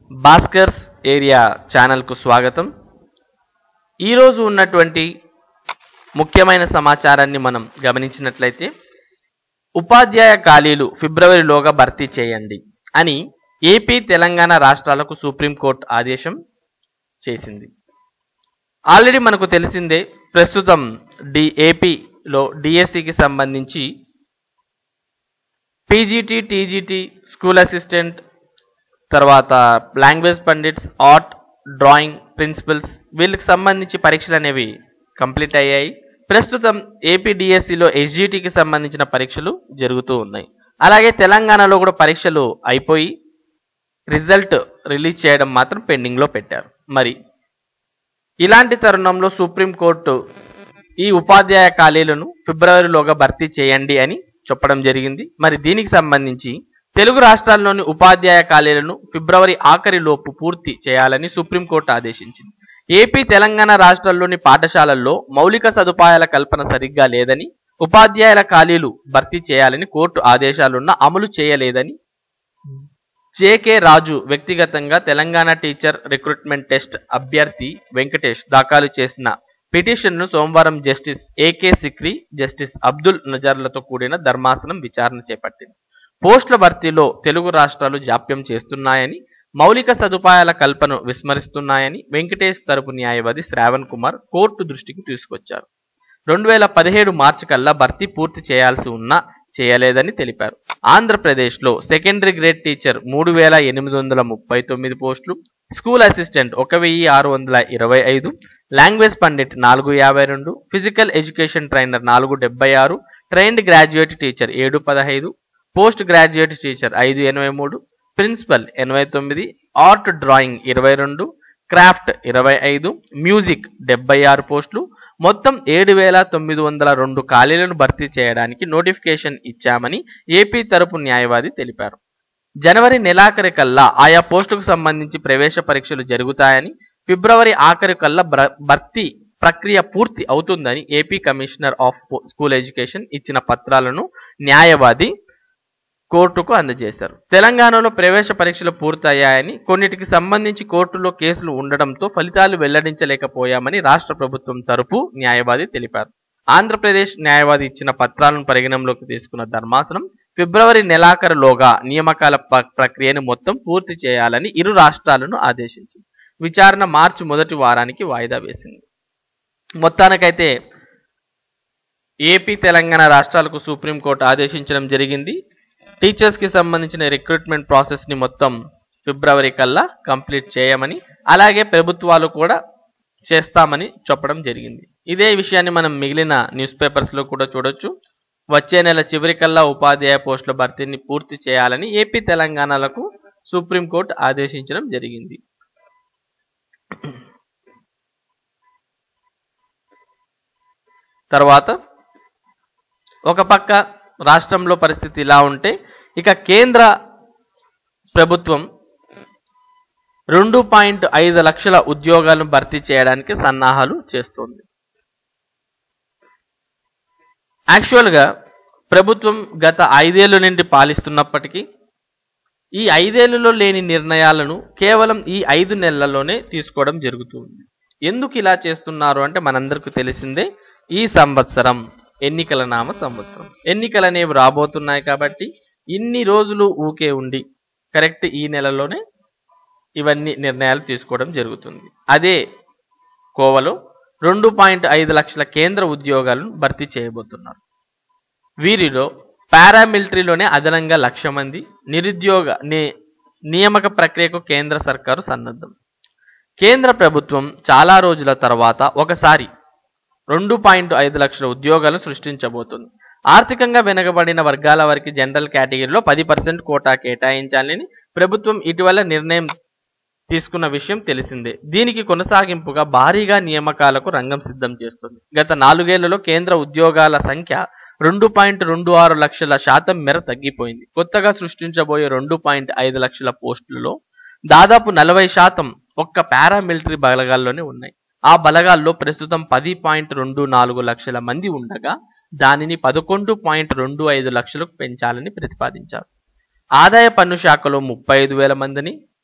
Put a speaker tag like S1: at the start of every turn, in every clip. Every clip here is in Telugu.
S1: భాస్కర్స్ ఏరియా ఛానల్కు స్వాగతం ఈరోజు ఉన్నటువంటి ముఖ్యమైన సమాచారాన్ని మనం గమనించినట్లయితే ఉపాధ్యాయ ఖాళీలు ఫిబ్రవరిలోగా భర్తీ చేయండి అని ఏపీ తెలంగాణ రాష్ట్రాలకు సుప్రీంకోర్టు ఆదేశం చేసింది ఆల్రెడీ మనకు తెలిసిందే ప్రస్తుతం డి ఏపీలో డిఎస్సికి సంబంధించి పీజీటీ టీజీటీ స్కూల్ అసిస్టెంట్ తర్వాత language pandits art drawing principals వీళ్ళకి సంబంధించి పరీక్షలు అనేవి కంప్లీట్ అయ్యాయి ప్రస్తుతం ఏపీ డిఎస్సిలో ఎస్జిటికి సంబంధించిన పరీక్షలు జరుగుతూ ఉన్నాయి అలాగే తెలంగాణలో కూడా పరీక్షలు అయిపోయి రిజల్ట్ రిలీజ్ చేయడం మాత్రం పెండింగ్లో పెట్టారు మరి ఇలాంటి తరుణంలో సుప్రీంకోర్టు ఈ ఉపాధ్యాయ ఖాళీలను ఫిబ్రవరిలోగా భర్తీ చేయండి అని చెప్పడం జరిగింది మరి దీనికి సంబంధించి తెలుగు రాష్ట్రాల్లోని ఉపాధ్యాయ ఖాళీలను ఫిబ్రవరి ఆఖరిలోపు పూర్తి చేయాలని సుప్రీంకోర్టు ఆదేశించింది ఏపీ తెలంగాణ రాష్ట్రాల్లోని పాఠశాలల్లో మౌలిక సదుపాయాల కల్పన సరిగ్గా లేదని ఉపాధ్యాయుల ఖాళీలు భర్తీ చేయాలని కోర్టు ఆదేశాలున్నా అమలు చేయలేదని జేకే రాజు వ్యక్తిగతంగా తెలంగాణ టీచర్ రిక్రూట్మెంట్ టెస్ట్ అభ్యర్థి వెంకటేష్ దాఖలు చేసిన పిటిషన్ను సోమవారం justice AK Sikri justice Abdul నజర్లతో కూడిన ధర్మాసనం విచారణ చేపట్టింది పోస్టుల భర్తీలో తెలుగు రాష్ట్రాలు జాప్యం చేస్తున్నాయని మౌలిక సదుపాయాల కల్పన విస్మరిస్తున్నాయని వెంకటేష్ తరపు న్యాయవాది శ్రావణ్ కుమార్ కోర్టు దృష్టికి తీసుకొచ్చారు రెండు వేల పదిహేడు మార్చి కల్లా భర్తీ పూర్తి చేయాల్సి ఉన్నా చేయలేదని తెలిపారు ఆంధ్రప్రదేశ్లో సెకండరీ గ్రేడ్ టీచర్ మూడు వేల ఎనిమిది వందల ముప్పై తొమ్మిది పోస్టులు స్కూల్ అసిస్టెంట్ ఒక వెయ్యి ఆరు వందల ఇరవై ఐదు లాంగ్వేజ్ పండిట్ నాలుగు యాభై రెండు ఫిజికల్ ఎడ్యుకేషన్ ట్రైనర్ నాలుగు డెబ్బై ఆరు ట్రైన్డ్ గ్రాడ్యుయేట్ టీచర్ ఏడు పదహైదు పోస్ట్ గ్రాడ్యుయేట్ టీచర్ ఐదు ఎనభై మూడు ప్రిన్సిపల్ ఎనభై తొమ్మిది ఆర్ట్ డ్రాయింగ్ ఇరవై రెండు క్రాఫ్ట్ ఇరవై ఐదు మ్యూజిక్ డెబ్బై ఆరు పోస్టులు మొత్తం ఏడు వేల తొమ్మిది వందల రెండు ఖాళీలను భర్తీ చేయడానికి నోటిఫికేషన్ ఇచ్చామని ఏపీ తరపు న్యాయవాది తెలిపారు జనవరి నెలాఖరి కల్లా ఆయా పోస్టుకు సంబంధించి ప్రవేశ పరీక్షలు జరుగుతాయని ఫిబ్రవరి ఆఖరి కల్లా బ్ర- భర్తీ ప్రక్రియ పూర్తి అవుతుందని AP commissioner of school education ఇచ్చిన పత్రాలను న్యాయవాది కోర్టుకు అందజేశారు తెలంగాణలో ప్రవేశ పరీక్షలు పూర్తయ్యాయని కొన్నిటికి సంబంధించి కోర్టులో కేసులు ఉండడంతో ఫలితాలు వెల్లడించలేకపోయామని రాష్ట్ర ప్రభుత్వం తరపు న్యాయవాది తెలిపారు ఆంధ్రప్రదేశ్ న్యాయవాది ఇచ్చిన పత్రాలను పరిగణనలోకి తీసుకున్న ధర్మాసనం ఫిబ్రవరి నెలాఖరులోగా నియామకాల ప- ప్రక్రియను మొత్తం పూర్తి చేయాలని ఇరు రాష్ట్రాలను ఆదేశించింది విచారణ మార్చి మొదటి వారానికి వాయిదా వేసింది మొత్తానికైతే ఏపీ తెలంగాణ రాష్ట్రాలకు సుప్రీంకోర్టు ఆదేశించడం జరిగింది టీచర్స్ కి సంబంధించిన రిక్రూట్మెంట్ ప్రాసెస్ ని మొత్తం ఫిబ్రవరి కల్లా కంప్లీట్ చేయమని అలాగే ప్రభుత్వాలు కూడా చేస్తామని చెప్పడం జరిగింది ఇదే విషయాన్ని మనం మిగిలిన న్యూస్ పేపర్స్ లో కూడా చూడొచ్చు వచ్చే నెల చివరికల్లా ఉపాధ్యాయ పోస్టుల భర్తీని పూర్తి చేయాలని ఏపీ తెలంగాణలకు సుప్రీంకోర్టు ఆదేశించడం జరిగింది తర్వాత ఒక పక్క రాష్ట్రంలో పరిస్థితి ఇలా ఉంటే ఇక కేంద్ర ప్రభుత్వం రెండు పాయింట్ ఐదు లక్షల ఉద్యోగాలను భర్తీ చేయడానికి సన్నాహాలు చేస్తోంది యాక్చువల్గా ప్రభుత్వం గత ఐదేళ్ల నుండి పాలిస్తున్నప్పటికీ ఈ ఐదేళ్లలో లేని నిర్ణయాలను కేవలం ఈ ఐదు నెలల్లోనే తీసుకోవడం జరుగుతుంది ఎందుకు ఇలా చేస్తున్నారు అంటే మనందరికీ తెలిసిందే ఈ సంవత్సరం ఎన్నికల నామ సంవత్సరం ఎన్నికలు అనేవి రాబోతున్నాయి కాబట్టి ఇన్ని రోజులు ఊకే ఉండి కరెక్ట్ ఈ నెలలోనే ఇవన్నీ నిర్ణయాలు తీసుకోవడం జరుగుతుంది అదే కోవలో రెండు పాయింట్ ఐదు లక్షల కేంద్ర ఉద్యోగాలను భర్తీ చేయబోతున్నారు వీరిలో పారామిలిటరీలోనే అదనంగా లక్ష మంది నిరుద్యోగ ని- నియామక ప్రక్రియకు కేంద్ర సర్కారు సన్నద్ధం కేంద్ర ప్రభుత్వం చాలా రోజుల తర్వాత ఒకసారి రెండు పాయింట్ ఐదు లక్షల ఉద్యోగాలు సృష్టించబోతుంది ఆర్థికంగా వెనుకబడిన వర్గాల వారికి జనరల్ కేటగిరీలో పది పర్సెంట్ కోటా కేటాయించాలని ప్రభుత్వం ఇటీవల నిర్ణయం తీసుకున్న విషయం తెలిసిందే దీనికి కొనసాగింపుగా భారీగా నియామకాలకు రంగం సిద్ధం చేస్తుంది గత నాలుగేళ్లలో కేంద్ర ఉద్యోగాల సంఖ్య రెండు పాయింట్ రెండు ఆరు లక్షల శాతం మేర తగ్గిపోయింది కొత్తగా సృష్టించబోయే రెండు పాయింట్ ఐదు లక్షల పోస్టులలో దాదాపు నలభై శాతం ఒక్క పారామిలిటరీ బలగాల్లోనే ఉన్నాయి ఆ బలగాల్లో ప్రస్తుతం పది పాయింట్ రెండు నాలుగు లక్షల మంది ఉండగా దానిని పదకొండు పాయింట్ రెండు ఐదు లక్షలకు పెంచాలని ప్రతిపాదించారు ఆదాయ పన్ను శాఖలో ముప్పై ఐదు వేల మందిని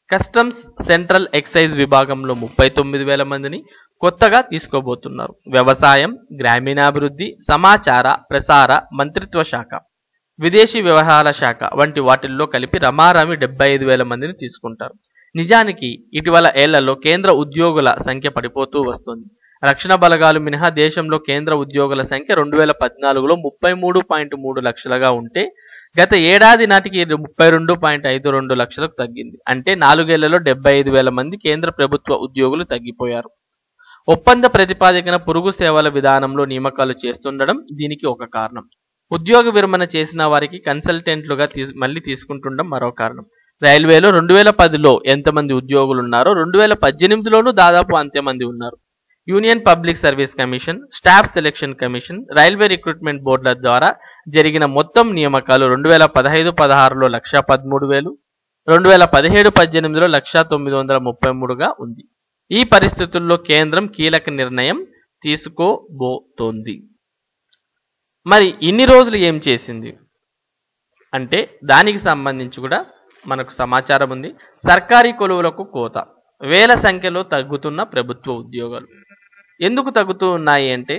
S1: కస్టమ్స్ సెంట్రల్ ఎక్సైజ్ విభాగంలో ముప్పై తొమ్మిది వేల మందిని కొత్తగా తీసుకోబోతున్నారు వ్యవసాయం గ్రామీణాభివృద్ధి సమాచార ప్రసార మంత్రిత్వ శాఖ విదేశీ వ్యవహారాల శాఖ వంటి వాటిల్లో కలిపి రమారమి డెబ్బై ఐదు వేల మందిని తీసుకుంటారు నిజానికి ఇటీవల ఏళ్లలో కేంద్ర ఉద్యోగుల సంఖ్య పడిపోతూ వస్తుంది రక్షణ బలగాలు మినహా దేశంలో కేంద్ర ఉద్యోగుల సంఖ్య రెండు వేల పద్నాలుగులో ముప్పై మూడు పాయింట్ మూడు లక్షలుగా ఉంటే గత ఏడాది నాటికి ఇది ముప్పై రెండు పాయింట్ ఐదు రెండు లక్షలకు తగ్గింది అంటే నాలుగేళ్లలో డెబ్బై ఐదు వేల మంది కేంద్ర ప్రభుత్వ ఉద్యోగులు తగ్గిపోయారు ఒప్పంద ప్రతిపాదికన పురుగు సేవల విధానంలో నియామకాలు చేస్తుండడం దీనికి ఒక కారణం ఉద్యోగ విరమణ చేసిన వారికి కన్సల్టెంట్లుగా తీసు మళ్ళీ తీసుకుంటుండడం మరో కారణం రైల్వేలో రెండు వేల పదిలో ఎంతమంది ఉద్యోగులు ఉన్నారో రెండు వేల పద్దెనిమిదిలోనూ దాదాపు అంతేమంది ఉన్నారు union public service commission staff selection commission railway recruitment బోర్డుల ద్వారా జరిగిన మొత్తం నియామకాలు రెండు వేల పదహైదు పదహారులో లక్ష పదమూడు వేలు రెండు వేల పదిహేడు పద్దెనిమిదిలో లక్ష తొమ్మిది వందల ముప్పై మూడుగా ఉంది ఈ పరిస్థితుల్లో కేంద్రం కీలక నిర్ణయం తీసుకోబోతోంది మరి ఇన్ని రోజులు ఏం చేసింది అంటే దానికి సంబంధించి కూడా మనకు సమాచారం ఉంది సర్కారీ కొలువులకు కోత వేల సంఖ్యలో తగ్గుతున్న ప్రభుత్వ ఉద్యోగాలు ఎందుకు తగ్గుతూ ఉన్నాయి అంటే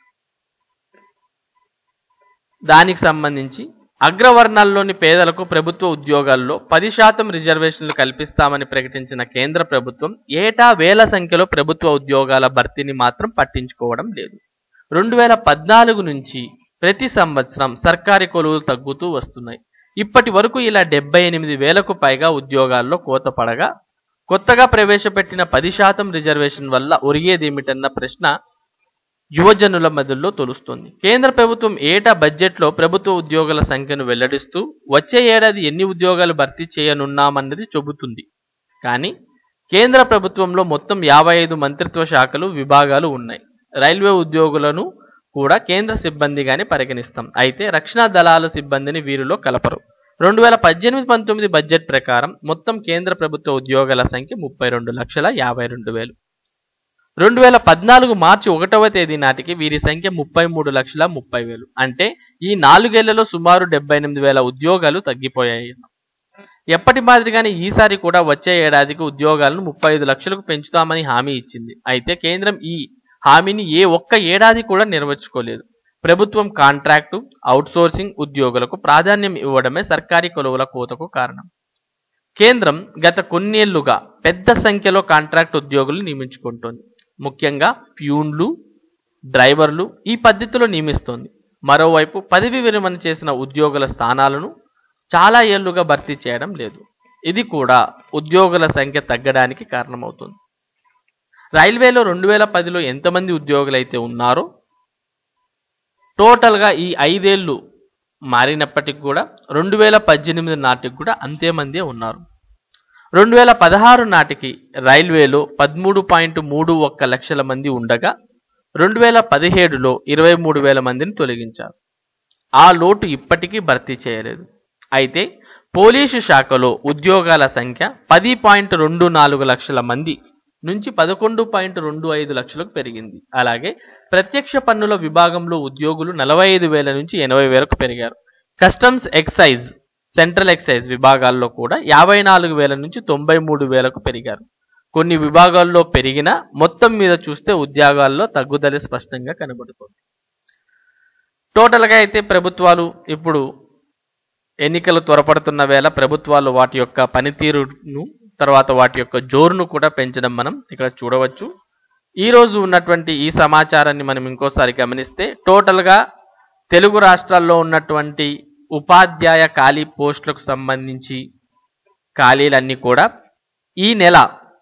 S1: దానికి సంబంధించి అగ్రవర్ణాల్లోని పేదలకు ప్రభుత్వ ఉద్యోగాల్లో పది శాతం రిజర్వేషన్లు కల్పిస్తామని ప్రకటించిన కేంద్ర ప్రభుత్వం ఏటా వేల సంఖ్యలో ప్రభుత్వ ఉద్యోగాల భర్తీని మాత్రం పట్టించుకోవడం లేదు రెండు వేల పద్నాలుగు నుంచి ప్రతి సంవత్సరం సర్కారీ కొలువులు తగ్గుతూ వస్తున్నాయి ఇప్పటి వరకు ఇలా డెబ్బై ఎనిమిది వేలకు పైగా ఉద్యోగాల్లో కోత పడగా కొత్తగా ప్రవేశపెట్టిన పది శాతం రిజర్వేషన్ వల్ల ఒరిగేదేమిటన్న ప్రశ్న యువజనుల మధ్యలో తొలుస్తోంది కేంద్ర ప్రభుత్వం ఏటా బడ్జెట్లో ప్రభుత్వ ఉద్యోగుల సంఖ్యను వెల్లడిస్తూ వచ్చే ఏడాది ఎన్ని ఉద్యోగాలు భర్తీ చేయనున్నామన్నది చెబుతుంది కానీ కేంద్ర ప్రభుత్వంలో మొత్తం యాభై ఐదు మంత్రిత్వ శాఖలు విభాగాలు ఉన్నాయి రైల్వే ఉద్యోగులను కూడా కేంద్ర సిబ్బందిగానే పరిగణిస్తాం అయితే రక్షణ దళాల సిబ్బందిని వీరిలో కలపరు రెండు వేల పద్దెనిమిది పంతొమ్మిది బడ్జెట్ ప్రకారం మొత్తం కేంద్ర ప్రభుత్వ ఉద్యోగాల సంఖ్య ముప్పై రెండు లక్షల యాభై రెండు వేలు రెండు వేల పద్నాలుగు మార్చి ఒకటవ తేదీ నాటికి వీరి సంఖ్య ముప్పై మూడు లక్షల ముప్పై వేలు అంటే ఈ నాలుగేళ్లలో సుమారు డెబ్బై ఎనిమిది వేల ఉద్యోగాలు తగ్గిపోయాయి ఎప్పటి మాదిరిగానే ఈసారి కూడా వచ్చే ఏడాదికి ఉద్యోగాలను ముప్పై ఐదు లక్షలకు పెంచుతామని హామీ ఇచ్చింది అయితే కేంద్రం ఈ హామీని ఏ ఒక్క ఏడాది కూడా నెరవేర్చుకోలేదు ప్రభుత్వం కాంట్రాక్టు అవుట్సోర్సింగ్ ఉద్యోగులకు ప్రాధాన్యం ఇవ్వడమే సర్కారీ కొలువుల కోతకు కారణం కేంద్రం గత కొన్నేళ్లుగా పెద్ద సంఖ్యలో కాంట్రాక్ట్ ఉద్యోగులు నియమించుకుంటోంది ముఖ్యంగా ప్యూన్లు డ్రైవర్లు ఈ పద్ధతిలో నియమిస్తోంది మరోవైపు పదవి విరమణ చేసిన ఉద్యోగుల స్థానాలను చాలా ఏళ్లుగా భర్తీ చేయడం లేదు ఇది కూడా ఉద్యోగుల సంఖ్య తగ్గడానికి కారణమవుతుంది రైల్వేలో రెండు వేల పదిలో ఎంతమంది ఉద్యోగులైతే ఉన్నారో టోటల్గా ఈ ఐదేళ్లు మారినప్పటికి కూడా రెండు వేల పద్దెనిమిది నాటికి కూడా అంతే మందే ఉన్నారు రెండు వేల పదహారు నాటికి రైల్వేలో పదమూడు పాయింట్ మూడు ఒక్క లక్షల మంది ఉండగా రెండు వేల పదిహేడులో ఇరవై మూడు వేల మందిని తొలగించారు ఆ లోటు ఇప్పటికీ భర్తీ చేయలేదు అయితే పోలీసు శాఖలో ఉద్యోగాల సంఖ్య పది పాయింట్ రెండు నాలుగు లక్షల మంది నుంచి పదకొండు పాయింట్ రెండు ఐదు లక్షలకు పెరిగింది అలాగే ప్రత్యక్ష పన్నుల విభాగంలో ఉద్యోగులు నలభై ఐదు వేల నుంచి ఎనభై వేలకు పెరిగారు కస్టమ్స్ ఎక్సైజ్ సెంట్రల్ ఎక్సైజ్ విభాగాల్లో కూడా యాభై నాలుగు వేల నుంచి తొంభై మూడు వేలకు పెరిగారు కొన్ని విభాగాల్లో పెరిగిన మొత్తం మీద చూస్తే ఉద్యోగాల్లో తగ్గుదల స్పష్టంగా కనబడుతుంది టోటల్గా అయితే ప్రభుత్వాలు ఇప్పుడు ఎన్నికలు త్వరపడుతున్న వేళ ప్రభుత్వాలు వాటి యొక్క పనితీరును తర్వాత వాటి యొక్క జోరును కూడా పెంచడం మనం ఇక్కడ చూడవచ్చు ఈ రోజు ఉన్నటువంటి ఈ సమాచారాన్ని మనం ఇంకోసారి గమనిస్తే టోటల్గా తెలుగు రాష్ట్రాల్లో ఉన్నటువంటి ఉపాధ్యాయ ఖాళీ పోస్టులకు సంబంధించి ఖాళీలన్నీ కూడా ఈ నెల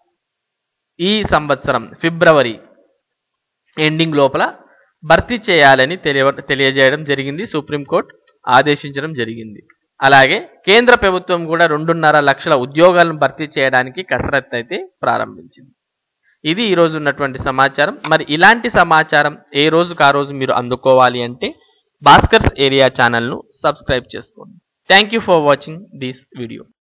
S1: ఈ సంవత్సరం ఫిబ్రవరి ఎండింగ్ లోపల భర్తీ చేయాలని తెలియ తెలియజేయడం జరిగింది సుప్రీంకోర్టు ఆదేశించడం జరిగింది అలాగే కేంద్ర ప్రభుత్వం కూడా రెండున్నర లక్షల ఉద్యోగాలను భర్తీ చేయడానికి కసరత్తు అయితే ప్రారంభించింది ఇది ఈ రోజు ఉన్నటువంటి సమాచారం మరి ఇలాంటి సమాచారం ఏ రోజుకు ఆ రోజు మీరు అందుకోవాలి అంటే భాస్కర్స్ ఏరియా ఛానల్ను సబ్స్క్రైబ్ చేసుకోండి thank you for watching this video